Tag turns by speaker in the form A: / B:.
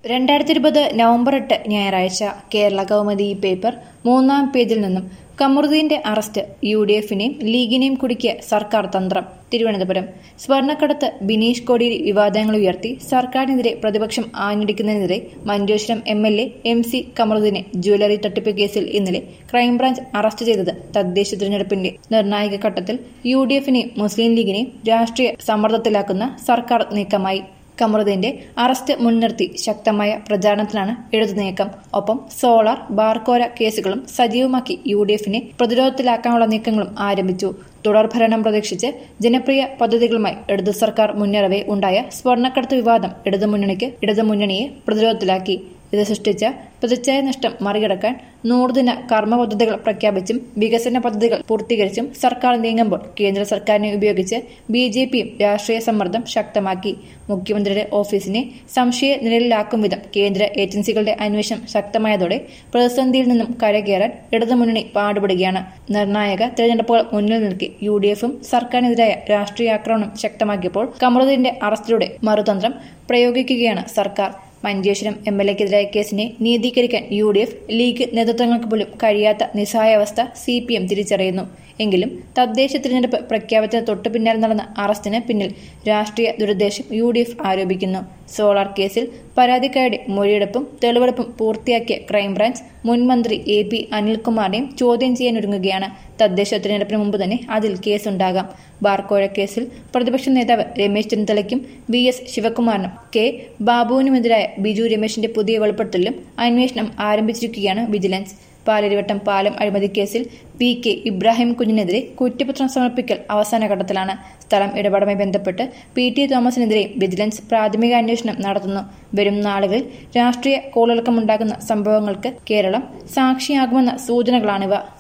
A: രണ്ടായിരത്തി ഇരുപത് നവംബർ എട്ട് ഞായറാഴ്ച കേരള കൗമുദി പേപ്പർ മൂന്നാം പേജിൽ നിന്നും കമറുദ്ദീന്റെ അറസ്റ്റ് യു ഡി എഫിനെയും ലീഗിനെയും കുടുക്കിയ സർക്കാർ തന്ത്രം തിരുവനന്തപുരം സ്വർണ്ണക്കടത്ത് ബിനീഷ് കോടിയേരി വിവാദങ്ങൾ ഉയർത്തി സർക്കാരിനെതിരെ പ്രതിപക്ഷം ആഞ്ഞടിക്കുന്നതിനെതിരെ Manjeshwaram M L A M C കമറുദ്ദീനെ ജ്വല്ലറി തട്ടിപ്പ് കേസിൽ ഇന്നലെ ക്രൈംബ്രാഞ്ച് അറസ്റ്റ് ചെയ്തത് തദ്ദേശ തിരഞ്ഞെടുപ്പിന്റെ നിർണായക ഘട്ടത്തിൽ യു ഡി എഫിനെയും മുസ്ലിം ലീഗിനെയും രാഷ്ട്രീയ സമ്മർദ്ദത്തിലാക്കുന്ന സർക്കാർ നീക്കമായി കമറുദ്ദീന്റെ അറസ്റ്റ് മുൻനിർത്തി ശക്തമായ പ്രചാരണത്തിലാണ് ഇടതു നീക്കം ഒപ്പം സോളാർ ബാർക്കോര കേസുകളും സജീവമാക്കി യു ഡി എഫിനെ പ്രതിരോധത്തിലാക്കാനുള്ള നീക്കങ്ങളും ആരംഭിച്ചു തുടർഭരണം പ്രതീക്ഷിച്ച് ജനപ്രിയ പദ്ധതികളുമായി ഇടതു സർക്കാർ മുന്നേറവെ ഉണ്ടായ സ്വർണ്ണക്കടത്ത് വിവാദം ഇടതുമുന്നണിക്ക് ഇടതുമുന്നണിയെ പ്രതിരോധത്തിലാക്കി ഇത് സൃഷ്ടിച്ച പ്രതിച്ഛായ നഷ്ടം മറികടക്കാൻ നൂറുദിന കർമ്മ പദ്ധതികൾ പ്രഖ്യാപിച്ചും വികസന പദ്ധതികൾ പൂർത്തീകരിച്ചും സർക്കാർ നീങ്ങുമ്പോൾ കേന്ദ്ര സർക്കാരിനെ ഉപയോഗിച്ച് ബി ജെ പിയും രാഷ്ട്രീയ സമ്മർദ്ദം ശക്തമാക്കി മുഖ്യമന്ത്രിയുടെ ഓഫീസിനെ സംശയ നിഴലിലാക്കും വിധം കേന്ദ്ര ഏജൻസികളുടെ അന്വേഷണം ശക്തമായതോടെ പ്രതിസന്ധിയിൽ നിന്നും കരകയറാൻ ഇടതുമുന്നണി പാടുപെടുകയാണ് നിർണായക തെരഞ്ഞെടുപ്പുകൾ മുന്നിൽ നിൽക്കെ യു ഡി എഫും സർക്കാരിനെതിരായ രാഷ്ട്രീയ ആക്രമണം ശക്തമാക്കിയപ്പോൾ കമറുദ്ദീന്റെ അറസ്റ്റിലൂടെ മറുതന്ത്രം പ്രയോഗിക്കുകയാണ് സർക്കാർ മഞ്ചേശ്വരം എം എൽ എക്കെതിരായ കേസിനെ നീതീകരിക്കാൻ യു ഡി എഫ് ലീഗ് നേതൃത്വങ്ങൾക്ക് പോലും കഴിയാത്ത നിസ്സഹായാവസ്ഥ സി പി എം തിരിച്ചറിയുന്നു എങ്കിലും തദ്ദേശ തിരഞ്ഞെടുപ്പ് പ്രഖ്യാപനത്തിന് തൊട്ടു പിന്നാലെ നടന്ന അറസ്റ്റിന് പിന്നിൽ രാഷ്ട്രീയ ദുരുദ്ദേശം യു ഡി എഫ് ആരോപിക്കുന്നു സോളാർ കേസിൽ പരാതിക്കാരുടെ മൊഴിയെടുപ്പും തെളിവെടുപ്പും പൂർത്തിയാക്കിയ ക്രൈംബ്രാഞ്ച് മുൻ മന്ത്രി എ പി അനിൽകുമാറിനെയും ചോദ്യം ചെയ്യാനൊരുങ്ങുകയാണ് തദ്ദേശ തിരഞ്ഞെടുപ്പിന് മുമ്പ് തന്നെ അതിൽ കേസുണ്ടാകാം ബാർക്കോഴ കേസിൽ പ്രതിപക്ഷ നേതാവ് രമേശ് ചെന്നിത്തലയ്ക്കും വി എസ് ശിവകുമാറിനും കെ ബാബുവിനുമെതിരായ ബിജു രമേശിന്റെ പുതിയ വെളിപ്പെടുത്തലിലും അന്വേഷണം ആരംഭിച്ചിരിക്കുകയാണ് വിജിലൻസ് പാലരിവട്ടം പാലം അഴിമതി കേസിൽ പി കെ ഇബ്രാഹിം കുഞ്ഞിനെതിരെ കുറ്റപത്രം സമർപ്പിക്കൽ അവസാന ഘട്ടത്തിലാണ് സ്ഥലം ഇടപാടുമായി ബന്ധപ്പെട്ട് പി ടി തോമസിനെതിരെയും വിജിലൻസ് പ്രാഥമിക അന്വേഷണം നടത്തുന്നു വരും നാളുകളിൽ രാഷ്ട്രീയ കോളിളക്കമുണ്ടാകുന്ന സംഭവങ്ങൾക്ക് കേരളം സാക്ഷിയാകുമെന്ന സൂചനകളാണിവ